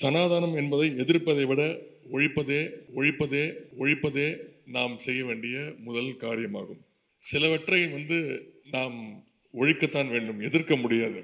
சனாதனம் என்பதை எதிர்ப்பதை விட ஒழிப்பதே ஒழிப்பதே ஒழிப்பதே நாம் செய்ய வேண்டிய முதல் காரியமாகும் சிலவற்றை வந்து நாம் ஒழிக்கத்தான் வேண்டும் எதிர்க்க முடியாது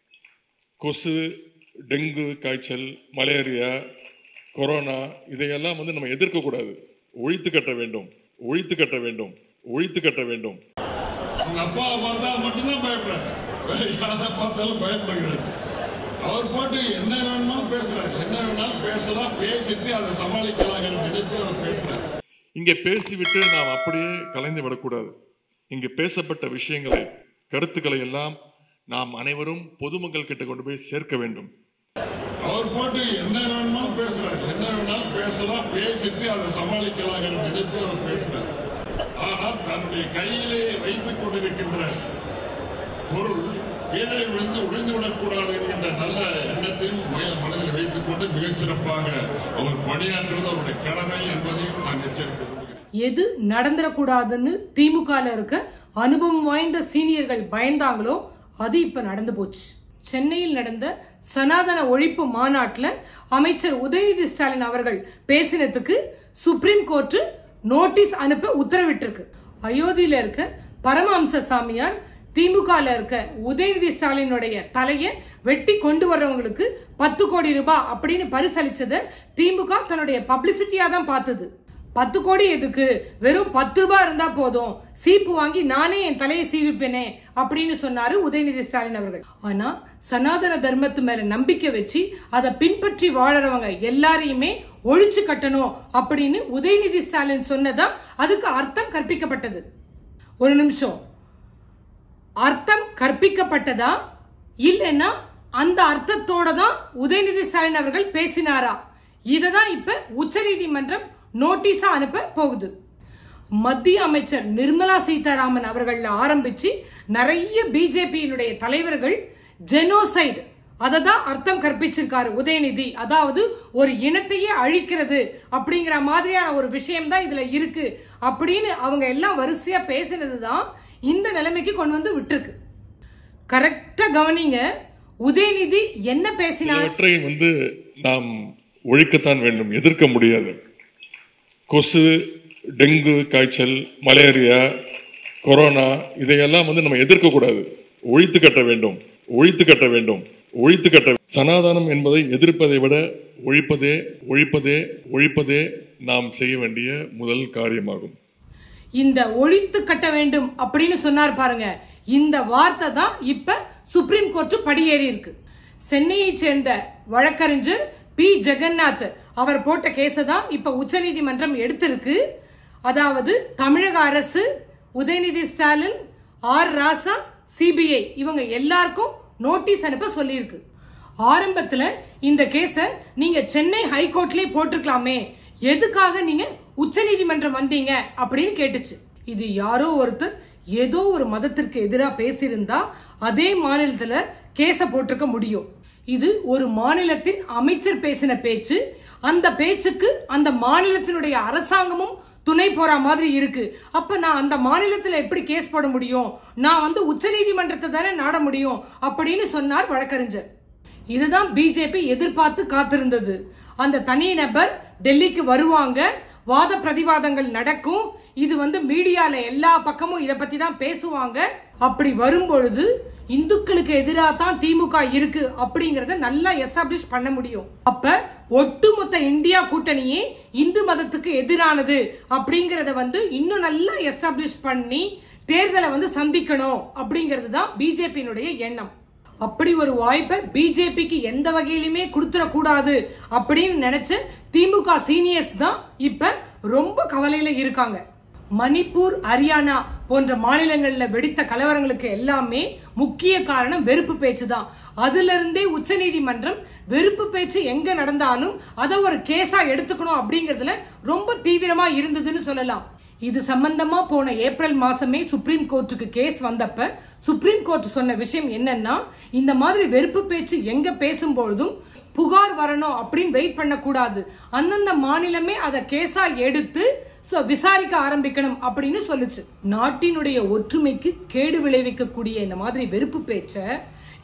கொசு டெங்கு காய்ச்சல் மலேரியா கொரோனா இதையெல்லாம் வந்து நம்ம எதிர்க்கக்கூடாது ஒழித்து கட்ட வேண்டும் ஒழித்து கட்ட வேண்டும் ஒழித்து கட்ட வேண்டும் உங்க அப்பாவை பார்த்தா மட்டும்தான் பயப்படுறாரு வேற யாரை பார்த்தாலும் பயப்படுகிறாரு அவர் போட்டு என்ன வேணுமாலும் பேசுறாரு என்ன வேணாலும் பேசலாம் பேசிட்டு அதை சமாளிக்கலாங்கிற நினைப்பு அவர் பேசுறாரு இங்கே பேசிவிட்டு நாம் அப்படியே கலைந்து விடக்கூடாது இங்கு பேசப்பட்ட விஷயங்களை கருத்துக்களை எல்லாம் நாம் அனைவரும் பொதுமக்கள் கிட்ட கொண்டு போய் சேர்க்க வேண்டும் அவர் போட்டு என்ன வேணுமாலும் பேசுறாரு என்ன வேணாலும் பேசலாம் பேசிட்டு அதை சமாளிக்கலாங்கிற நினைப்பு அவர் பேசுறாரு ஆனால் தன்னுடைய கையிலே வைத்துக் கொண்டிருக்கின்ற பொருள் கீழே விழுந்து உடைந்து விடக்கூடாது என்கின்ற நல்ல எண்ணத்தையும் மய- மனதில் வைத்துக் கொண்டு மிகச்சிறப்பாக அவர் பணியாற்றுவது அவருடைய கடமை என்பதையும் நான் எச்சரிக்க விரும்புகிறேன் எது நடந்துடக்கூடாதுன்னு திமுகல இருக்க அனுபவம் வாய்ந்த சீனியர்கள் பயந்தாங்களோ அது இப்ப நடந்து போச்சு சென்னையில் நடந்த சனாதன ஒழிப்பு மாநாட்டுல அமைச்சர் உதயநிதி ஸ்டாலின் அவர்கள் பேசினதுக்கு சுப்ரீம் கோர்ட் நோட்டீஸ் அனுப்ப உத்தரவிட்டிருக்கு அயோத்தியில இருக்க பரமஹம்ச சாமியார் திமுகல இருக்க உதயநிதி ஸ்டாலினுடைய தலையை வெட்டி கொண்டு வர்றவங்களுக்கு பத்து கோடி ரூபாய் அப்படின்னு பரிசளிச்சத திமுக தன்னுடைய பப்ளிசிட்டியா தான் பார்த்தது பத்து கோடி எதுக்கு வெறும் பத்து ரூபாய் இருந்தா போதும் சீப்பு வாங்கி நானே என் தலையை சீவிப்பேனே அப்படின்னு சொன்னாரு உதயநிதி ஸ்டாலின் அவர்கள் ஆனா சனாதன தர்மத்து மேல நம்பிக்கை வச்சு அதை பின்பற்றி வாழறவங்க எல்லாரையுமே ஒழிச்சு கட்டணும் அப்படின்னு உதயநிதி ஸ்டாலின் சொன்னதா அதுக்கு அர்த்தம் கற்பிக்கப்பட்டது ஒரு நிமிஷம் அர்த்தம் கற்பிக்கப்பட்டதா இல்லைன்னா அந்த அர்த்தத்தோட தான் உதயநிதி ஸ்டாலின் அவர்கள் பேசினாரா இததான் இப்ப உச்சநீதிமன்றம் நோட்டீஸா அனுப்ப போகுது மத்திய அமைச்சர் நிர்மலா சீதாராமன் அவர்கள் ஆரம்பிச்சு நிறைய பிஜேபியினுடைய தலைவர்கள் ஜெனோசைடு அதை தான் அர்த்தம் கற்பிச்சிருக்காரு உதயநிதி அதாவது ஒரு இனத்தையே அழிக்கிறது அப்படிங்கிற மாதிரியான ஒரு விஷயம் தான் இதுல இருக்கு அப்படின்னு அவங்க எல்லாம் வரிசையா பேசினது தான் இந்த நிலைமைக்கு கொண்டு வந்து விட்டுருக்கு கரெக்டா கவனிங்க உதயநிதி என்ன பேசினார் சிலவற்றை வந்து நாம் ஒழிக்கத்தான் வேண்டும் எதிர்க்க முடியாது கொசு டெங்கு காய்ச்சல் மலேரியா கொரோனா இதையெல்லாம் வந்து நம்ம எதிர்க்கக்கூடாது ஒழித்து கட்ட வேண்டும் ஒழித்து கட்ட வேண்டும் ஒழித்து கட்ட சனாதனம் என்பதை எதிர்ப்பதை விட ஒழிப்பதே ஒழிப்பதே ஒழிப்பதே நாம் செய்ய வேண்டிய முதல் காரியமாகும் இந்த ஒழித்து கட்ட வேண்டும் அப்படின்னு சொன்னார் பாருங்க இந்த வார்த்தை தான் இப்ப சுப்ரீம் கோர்ட் படியேறி இருக்கு சென்னையை சேர்ந்த வழக்கறிஞர் பி ஜெகநாத் அவர் போட்ட கேஸை தான் இப்ப உச்சநீதிமன்றம் எடுத்திருக்கு அதாவது தமிழக அரசு உதயநிதி ஸ்டாலின் ஆர் ராசா சிபிஐ இவங்க எல்லாருக்கும் நோட்டீஸ் அனுப்ப சொல்லியிருக்கு ஆரம்பத்துல இந்த கேஸ நீங்க சென்னை ஹைகோர்ட்லயே போட்டிருக்கலாமே எதுக்காக நீங்க உச்சநீதிமன்றம் வந்தீங்க அப்படின்னு கேட்டுச்சு இது யாரோ ஒருத்தர் ஏதோ ஒரு மதத்திற்கு எதிரா பேசியிருந்தா அதே மாநிலத்துல கேஸ போட்டிருக்க முடியும் இது ஒரு மாநிலத்தின் அமைச்சர் பேசின பேச்சு அந்த பேச்சுக்கு அந்த மாநிலத்தினுடைய அரசாங்கமும் துணை போற மாதிரி இருக்கு அப்ப நான் அந்த மாநிலத்துல எப்படி கேஸ் போட முடியும் நான் வந்து உச்சநீதிமன்றத்தை தானே நாட முடியும் அப்படின்னு சொன்னார் வழக்கறிஞர் இதுதான் பிஜேபி எதிர்பார்த்து காத்திருந்தது அந்த தனி நபர் டெல்லிக்கு வருவாங்க வாத பிரதிவாதங்கள் நடக்கும் இது வந்து மீடியால எல்லா பக்கமும் இத பத்தி தான் பேசுவாங்க அப்படி வரும்பொழுது இந்துக்களுக்கு எதிராக தான் திமுக இருக்கு அப்படிங்கறத நல்லா எஸ்டாப்ளிஷ் பண்ண முடியும் அப்ப ஒட்டுமொத்த இந்தியா கூட்டணியே இந்து மதத்துக்கு எதிரானது அப்படிங்கறத வந்து இன்னும் நல்லா எஸ்டாப்ளிஷ் பண்ணி தேர்தலை வந்து சந்திக்கணும் அப்படிங்கிறது தான் பிஜேபியினுடைய எண்ணம் அப்படி ஒரு வாய்ப்பை பிஜேபிக்கு எந்த வகையிலுமே கொடுத்துட கூடாது அப்படின்னு நினைச்ச திமுக சீனியர்ஸ் தான் இப்ப ரொம்ப கவலையில இருக்காங்க மணிப்பூர் ஹரியானா போன்ற மாநிலங்கள்ல வெடித்த கலவரங்களுக்கு எல்லாமே முக்கிய காரணம் வெறுப்பு பேச்சு தான் அதுல இருந்தே உச்சநீதிமன்றம் வெறுப்பு பேச்சு எங்க நடந்தாலும் அதை ஒரு கேஸா எடுத்துக்கணும் அப்படிங்கறதுல ரொம்ப தீவிரமா இருந்ததுன்னு சொல்லலாம் இது சம்பந்தமா போன ஏப்ரல் மாசமே சுப்ரீம் கோர்ட்டுக்கு கேஸ் வந்தப்ப சுப்ரீம் கோர்ட் சொன்ன விஷயம் என்னன்னா இந்த மாதிரி வெறுப்பு பேச்சு எங்க பேசும்பொழுதும் புகார் வரணும் அப்படின்னு வெயிட் பண்ணக்கூடாது அந்தந்த மாநிலமே அதை கேஸா எடுத்து so விசாரிக்க ஆரம்பிக்கணும் அப்படின்னு சொல்லுச்சு நாட்டினுடைய ஒற்றுமைக்கு கேடு விளைவிக்கக்கூடிய இந்த மாதிரி வெறுப்பு பேச்ச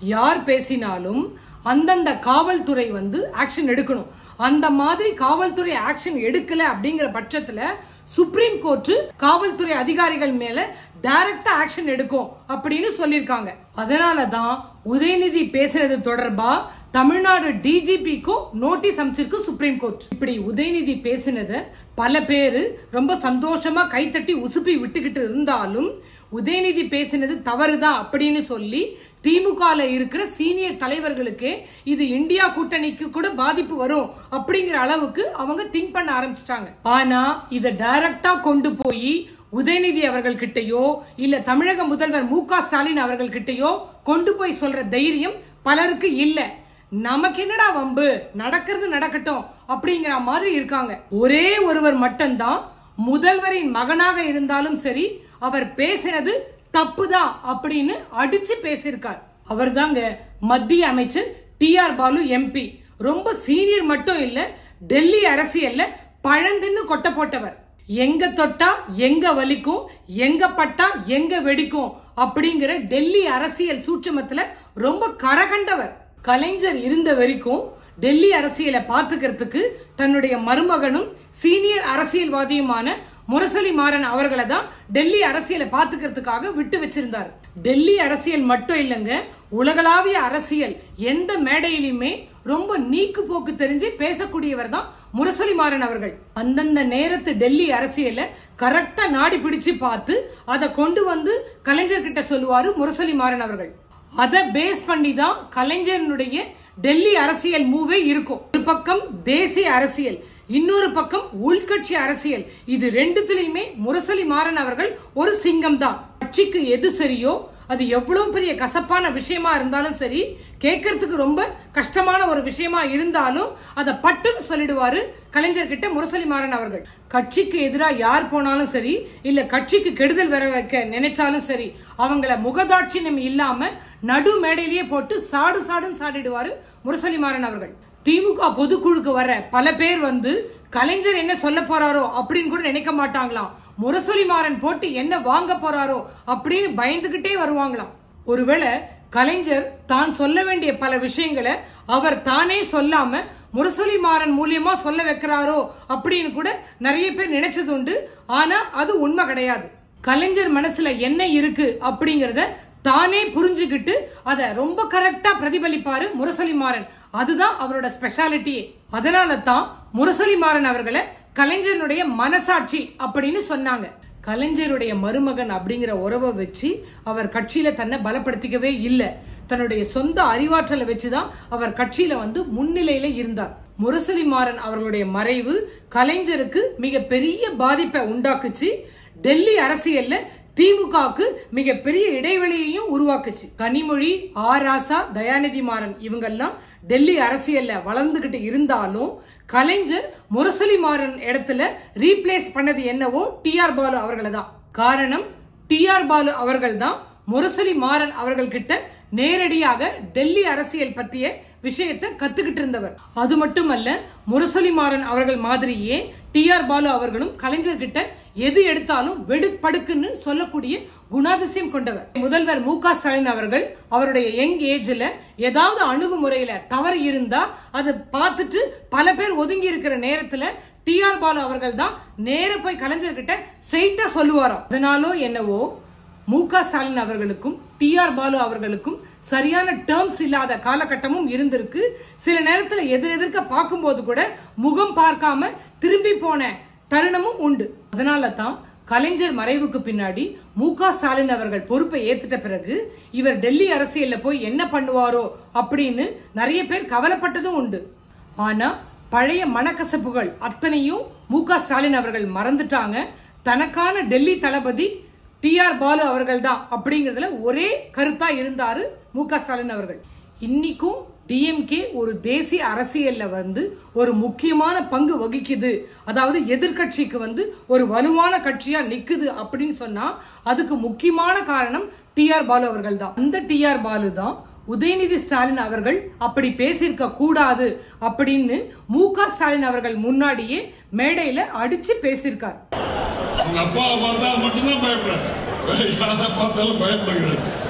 யார் பேசினாலும் அந்தந்த காவல்துறை வந்து ஆக்ஷன் எடுக்கணும் அந்த மாதிரி காவல்துறை ஆக்ஷன் எடுக்கல அப்படிங்கிற பட்சத்துல சுப்ரீம் கோர்ட் காவல்துறை அதிகாரிகள் மேல டைரக்டா ஆக்ஷன் எடுக்கும் அப்படின்னு சொல்லிருக்காங்க அதனாலதான் உதயநிதி பேசுறது தொடர்பா தமிழ்நாடு டிஜிபிக்கும் நோட்டீஸ் அமைச்சிருக்கு சுப்ரீம் கோர்ட் இப்படி உதயநிதி பேசினத பல பேரு ரொம்ப சந்தோஷமா கைத்தட்டி உசுப்பி விட்டுக்கிட்டு இருந்தாலும் உதயநிதி பேசினது தவறுதான் அப்படின்னு சொல்லி திமுக இருக்கிற சீனியர் தலைவர்களுக்கே இது இந்தியா கூட்டணிக்கு கூட பாதிப்பு வரும் அப்படிங்கிற அளவுக்கு அவங்க திங்க் பண்ண ஆரம்பிச்சிட்டாங்க ஆனா இத டைரக்டா கொண்டு போய் உதயநிதி அவர்கள் கிட்டயோ இல்ல தமிழக முதல்வர் மு க ஸ்டாலின் அவர்கள் கிட்டயோ கொண்டு போய் சொல்ற தைரியம் பலருக்கு இல்ல நமக்கு என்னடா வம்பு நடக்கிறது நடக்கட்டும் அப்படிங்கிற மாதிரி இருக்காங்க ஒரே ஒருவர் மட்டும்தான் முதல்வரின் மகனாக இருந்தாலும் சரி அவர் பேசினது தப்புதான் அப்படின்னு அடிச்சு பேசியிருக்கார் அவர் தாங்க மத்திய அமைச்சர் டி ஆர் பாலு எம்பி ரொம்ப சீனியர் மட்டும் இல்ல டெல்லி அரசியல்ல பழந்துன்னு கொட்ட போட்டவர் எங்க தொட்டா எங்க வலிக்கும் எங்க பட்டா எங்க வெடிக்கும் அப்படிங்கிற டெல்லி அரசியல் சூட்சமத்துல ரொம்ப கரகண்டவர் கலைஞர் இருந்த வரைக்கும் டெல்லி அரசியலை பார்த்துக்கிறதுக்கு தன்னுடைய மருமகனும் சீனியர் அரசியல்வாதியுமான முரசொலி மாறன் அவர்களை தான் டெல்லி அரசியலை பார்த்துக்கிறதுக்காக விட்டு வச்சிருந்தார் டெல்லி அரசியல் மட்டும் இல்லைங்க உலகளாவிய அரசியல் எந்த மேடையிலுமே ரொம்ப நீக்கு போக்கு தெரிஞ்சு பேசக்கூடியவர் தான் முரசொலி மாறன் அவர்கள் அந்தந்த நேரத்து டெல்லி அரசியல கரெக்டா நாடி பிடிச்சு பார்த்து அதை கொண்டு வந்து கலைஞர் கிட்ட சொல்லுவாரு முரசொலி மாறன் அவர்கள் அதை பேஸ் பண்ணி தான் கலைஞரனுடைய டெல்லி அரசியல் மூவே இருக்கும் ஒரு பக்கம் தேசிய அரசியல் இன்னொரு பக்கம் உள்கட்சி அரசியல் இது ரெண்டுத்திலயுமே முரசொலி மாறன் அவர்கள் ஒரு சிங்கம் தான் கட்சிக்கு எது சரியோ அது எவ்வளவு பெரிய கசப்பான விஷயமா இருந்தாலும் சரி கேட்கறதுக்கு ரொம்ப கஷ்டமான ஒரு விஷயமா இருந்தாலும் அதை பட்டுன்னு சொல்லிடுவாரு கலைஞர் கிட்ட முரசொலி மாறன் அவர்கள் கட்சிக்கு எதிராக யார் போனாலும் சரி இல்ல கட்சிக்கு கெடுதல் வர வைக்க நினைச்சாலும் சரி அவங்கள முகதாட்சியம் இல்லாம நடு மேடையிலேயே போட்டு சாடு சாடுன்னு சாடிடுவாரு முரசொலி மாறன் அவர்கள் திமுக பொதுக்குழுக்கு வர பல பேர் வந்து கலைஞர் என்ன சொல்ல போறாரோ அப்படின்னு கூட நினைக்க மாட்டாங்களாம் முரசொலி மாறன் போட்டு என்ன வாங்க போறாரோ அப்படின்னு பயந்துகிட்டே வருவாங்களாம் ஒருவேளை கலைஞர் தான் சொல்ல வேண்டிய பல விஷயங்களை அவர் தானே சொல்லாம முரசொலி மாறன் மூலியமா சொல்ல வைக்கிறாரோ அப்படின்னு கூட நிறைய பேர் நினைச்சது உண்டு ஆனா அது உண்மை கிடையாது கலைஞர் மனசுல என்ன இருக்கு அப்படிங்கறத தானே புரிஞ்சுக்கிட்டு அத ரொம்ப கரெக்டா பிரதிபலிப்பாரு முரசொலி மாறன் அதுதான் அவரோட ஸ்பெஷாலிட்டியே அதனால தான் முரசொலி மாறன் அவர்களை கலைஞருடைய மனசாட்சி அப்படின்னு சொன்னாங்க கலைஞருடைய மருமகன் அப்படிங்கிற உறவை வச்சு அவர் கட்சியில தன்னை பலப்படுத்திக்கவே இல்லை தன்னுடைய சொந்த அறிவாற்றலை வச்சுதான் அவர் கட்சியில வந்து முன்னிலையில இருந்தார் முரசொலி மாறன் அவர்களுடைய மறைவு கலைஞருக்கு மிக பெரிய பாதிப்பை உண்டாக்குச்சு டெல்லி அரசியல்ல திமுகவுக்கு மிகப்பெரிய இடைவெளியையும் உருவாக்குச்சு கனிமொழி ஆர் ராசா தயாநிதி மாறன் இவங்கெல்லாம் டெல்லி அரசியல்ல வளர்ந்துகிட்டு இருந்தாலும் கலைஞர் முரசொலி மாறன் இடத்துல ரீப்ளேஸ் பண்ணது என்னவோ டி ஆர் பாலு அவர்களை தான் காரணம் டி ஆர் பாலு அவர்கள் தான் முரசொலி மாறன் அவர்கள் கிட்ட நேரடியாக டெல்லி அரசியல் பற்றிய விஷயத்தை கத்துக்கிட்டு இருந்தவர் அது மட்டுமல்ல முரசொலி மாறன் அவர்கள் மாதிரியே டி ஆர் பாலு அவர்களும் கலைஞர் கிட்ட எது எடுத்தாலும் வெடுப்படுக்குன்னு சொல்லக்கூடிய குணாதிசயம் கொண்டவர் முதல்வர் மு க ஸ்டாலின் அவர்கள் அவருடைய யங் ஏஜ்ல ஏதாவது அணுகுமுறையில தவறு இருந்தா அதை பார்த்துட்டு பல பேர் ஒதுங்கி இருக்கிற நேரத்துல டி ஆர் பாலு அவர்கள் தான் நேர போய் கலைஞர் கிட்ட ஸ்ட்ரெயிட்டா சொல்லுவாராம் அதனாலோ என்னவோ மு க ஸ்டாலின் அவர்களுக்கும் டி ஆர் பாலு அவர்களுக்கும் சரியான டேர்ம்ஸ் இல்லாத காலகட்டமும் இருந்திருக்கு சில நேரத்துல எதிர் எதிர்க்க பார்க்கும்போது கூட முகம் பார்க்காம திரும்பி போன தருணமும் உண்டு அதனால தான் கலைஞர் மறைவுக்கு பின்னாடி மு க ஸ்டாலின் அவர்கள் பொறுப்பை ஏத்துட்ட பிறகு இவர் டெல்லி அரசியல்ல போய் என்ன பண்ணுவாரோ அப்படின்னு நிறைய பேர் கவலைப்பட்டதும் உண்டு ஆனா பழைய மனக்கசப்புகள் அத்தனையும் மு க ஸ்டாலின் அவர்கள் மறந்துட்டாங்க தனக்கான டெல்லி தளபதி டி ஆர் பாலு அவர்கள் தான் அப்படிங்கறதுல ஒரே கருத்தா இருந்தாரு மு க ஸ்டாலின் அவர்கள் இன்னைக்கும் டிஎம்கே ஒரு தேசிய அரசியல்ல வந்து ஒரு முக்கியமான பங்கு வகிக்குது அதாவது எதிர்க்கட்சிக்கு வந்து ஒரு வலுவான கட்சியா நிக்குது அப்படின்னு சொன்னா அதுக்கு முக்கியமான காரணம் டி ஆர் பாலு அவர்கள் தான் அந்த டி ஆர் பாலு தான் உதயநிதி ஸ்டாலின் அவர்கள் அப்படி பேசியிருக்க கூடாது அப்படின்னு மு க ஸ்டாலின் அவர்கள் முன்னாடியே மேடையில அடிச்சு பேசியிருக்கார் உங்க அப்பாவை பார்த்தா மட்டும்தான் பயப்படுறாரு வேற யாரை பார்த்தாலும் பயப்படுகிறது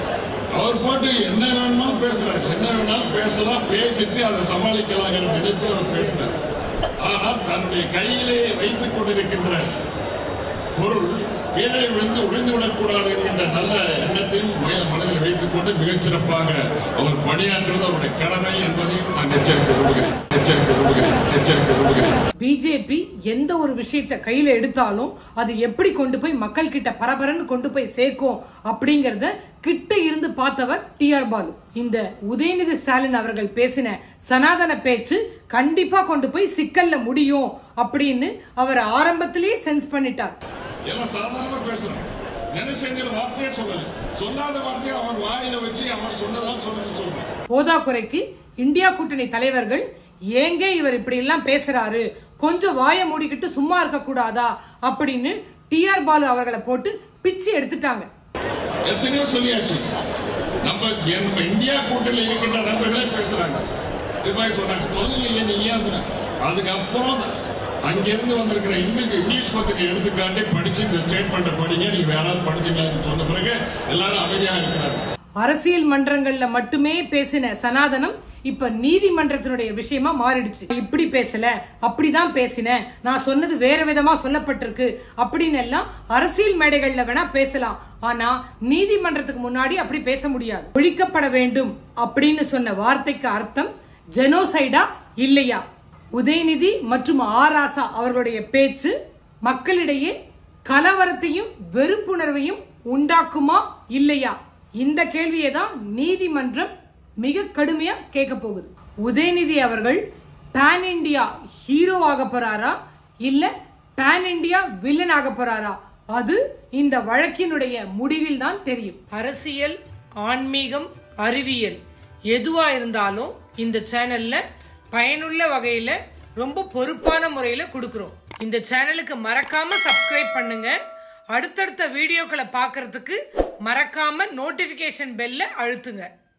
அவர் போட்டு என்ன வேணுமாலும் பேசுறாரு என்ன வேணாலும் பேசலாம் பேசிட்டு அதை சமாளிக்கலாங்கிற நினைப்பில் அவர் பேசுறாரு ஆனால் தன்னுடைய கையிலே வைத்துக் கொண்டிருக்கின்ற பொருள் கீழே விழுந்து ஒளிந்து விடக்கூடாது என்கின்ற நல்ல எண்ணத்தையும் மய- மனதில் வைத்துக் கொண்டு மிகச்சிறப்பாக அவர் பணியாற்றுவது அவருடைய கடமை என்பதையும் நான் எச்சரிக்கை விரும்புகிறேன் எச்சரிக்கை விரும்புகிறேன் எச்சரிக்கை விரும்புகிறேன் பிஜேபி எந்த ஒரு விஷயத்தை கையில எடுத்தாலும் அது எப்படி கொண்டு போய் மக்கள் கிட்ட பரபரன்னு கொண்டு போய் சேர்க்கும் அப்படிங்கறத கிட்ட இருந்து பார்த்தவர் டி ஆர் பாலு இந்த உதயநிதி ஸ்டாலின் அவர்கள் பேசின சனாதன பேச்சு கண்டிப்பா கொண்டு போய் சிக்கல்ல முடியும் அப்படின்னு அவர் ஆரம்பத்திலேயே சென்ஸ் பண்ணிட்டார் எல்லாம் சாதாரணமா பேசுறாங்க ஜனசங்கர் வார்த்தையே சொல்லல சொல்லாத வார்த்தையை அவர் வாயில வச்சு அவர் சொன்னதான் சொன்னது சொல்றேன் போதாக்குறைக்கு இந்தியா கூட்டணி தலைவர்கள் ஏங்க இவர் இப்படி எல்லாம் பேசுறாரு கொஞ்சம் வாயை மூடிக்கிட்டு சும்மா இருக்க கூடாதா அப்படின்னு டி ஆர் பாலு அவர்களை போட்டு பிச்சு எடுத்துட்டாங்க எத்தனையோ சொல்லியாச்சு நம்ம நம்ம இந்தியா கூட்டணியில் இருக்கின்ற நண்பர்களே பேசுறாங்க இது மாதிரி சொன்னாங்க சொல்லலையே நீ ஏன் அதுக்கப்புறம் தான் அங்கிருந்து வந்திருக்கிற இங்கிலீஷ் இங்கிலீஷ் பத்திரிகை எடுத்துக்காட்டி படிச்சு இந்த ஸ்டேட்மெண்ட் படிங்க நீங்க வேற யாராவது படிச்சுக்கலாம்னு சொன்ன பிறகு எல்லாரும் அமைதியா இருக்கிறாங்க அரசியல் மன்றங்கள்ல மட்டுமே பேசின சனாதனம் இப்ப நீதிமன்றத்தினுடைய விஷயமா மாறிடுச்சு இப்படி பேசல அப்படிதான் பேசினேன் நான் சொன்னது வேற விதமா சொல்லப்பட்டிருக்கு அப்படின்னு எல்லாம் அரசியல் மேடைகள்ல வேணா பேசலாம் ஆனா நீதிமன்றத்துக்கு முன்னாடி அப்படி பேச முடியாது ஒழிக்கப்பட வேண்டும் அப்படின்னு சொன்ன வார்த்தைக்கு அர்த்தம் ஜெனோசைடா இல்லையா உதயநிதி மற்றும் ஆராசா அவர்களுடைய பேச்சு மக்களிடையே கலவரத்தையும் வெறுப்புணர்வையும் உண்டாக்குமா இல்லையா இந்த கேள்வியை தான் நீதிமன்றம் மிக கடுமையா கேட்க போகுது உதயநிதி அவர்கள் பேன் இண்டியா ஹீரோ ஆக போறாரா இல்ல பேன் இண்டியா வில்லன் ஆக போறாரா அது இந்த வழக்கினுடைய முடிவில் தான் தெரியும் அரசியல் ஆன்மீகம் அறிவியல் எதுவா இருந்தாலும் இந்த சேனல்ல பயனுள்ள வகையில ரொம்ப பொறுப்பான முறையில கொடுக்கிறோம் இந்த சேனலுக்கு மறக்காம சப்ஸ்கிரைப் பண்ணுங்க அடுத்தடுத்த வீடியோக்களை பார்க்கறதுக்கு மறக்காம நோட்டிபிகேஷன் பெல்ல அழுத்துங்க